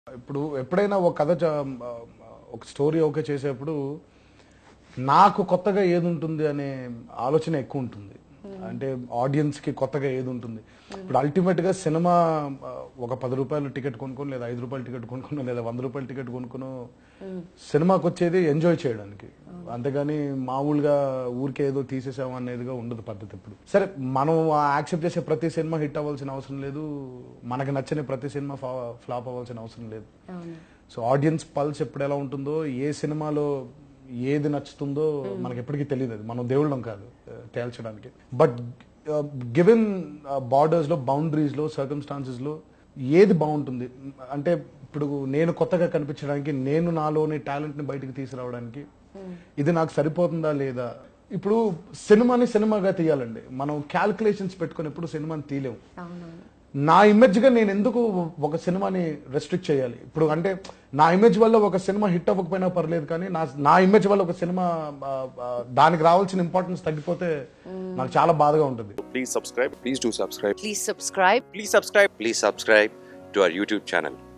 ఇప్పుడు ఎప్పుడైనా ఒక కథ చ- ఒక స్టోరీ ఓకే చేసేప్పుడు నాకు కొత్తగా ఏది ఉంటుంది అనే ఆలోచన ఎక్కువ ఉంటుంది అంటే ఆడియన్స్ కి కొత్తగా ఏది ఉంటుంది ఇప్పుడు అల్టిమేట్ గా సినిమా ఆ, ఒక పది రూపాయలు టికెట్ కొనుక్కొని లేదా ఐదు రూపాయలు టికెట్ కొనుక్కొని లేదా వంద రూపాయల టికెట్ కొనుక్కొని సినిమాకి వచ్చేది ఎంజాయ్ చేయడానికి అంతేగాని మామూలుగా ఊరికే ఏదో తీసేసాం అనేదిగా ఉండదు పద్ధతి ఇప్పుడు సరే మనం యాక్సెప్ట్ చేసే ప్రతి సినిమా హిట్ అవ్వాల్సిన అవసరం లేదు మనకి నచ్చని ప్రతి సినిమా ఫ్లాప్ అవ్వాల్సిన అవసరం లేదు అవును సో ఆడియన్స్ పల్స్ ఎప్పుడు ఎలా ఉంటుందో ఏ సినిమాలో ఏది నచ్చుతుందో మనకి ఎప్పటికీ తెలియదు అది మనం దేవుళ్ళం కాదు ఆ, తేల్చడానికి బట్ గివెన్ బార్డర్స్ లో బౌండరీస్ లో సర్కమ్స్టాన్సెస్ లో ఏది బాగుంటుంది అంటే ఇప్పుడు నేను కొత్తగా కనిపించడానికి నేను నాలోని టాలెంట్ ని బయటకు తీసుకురావడానికి ఇది నాకు సరిపోతుందా లేదా ఇప్పుడు సినిమాని సినిమాగా తీయాలండి మనం క్యాల్కులేషన్స్ పెట్టుకుని ఎప్పుడు సినిమాని తీయలేము అవునవును నా ఇమేజ్ గా నేను ఎందుకు ఒక సినిమాని రెస్ట్రిక్ట్ చేయాలి ఇప్పుడు అంటే నా ఇమేజ్ వల్ల ఒక సినిమా హిట్ అవ్వకపోయినా పర్లేదు కానీ నా నా ఇమేజ్ వల్ల ఒక సినిమా ఆ, ఆ, దానికి రావాల్సిన ఇంపార్టెన్స్ తగ్గిపోతే నాకు చాలా బాధగా ఉంటుంది Please subscribe. Please do subscribe. Please subscribe. Please subscribe. Please subscribe to our YouTube channel.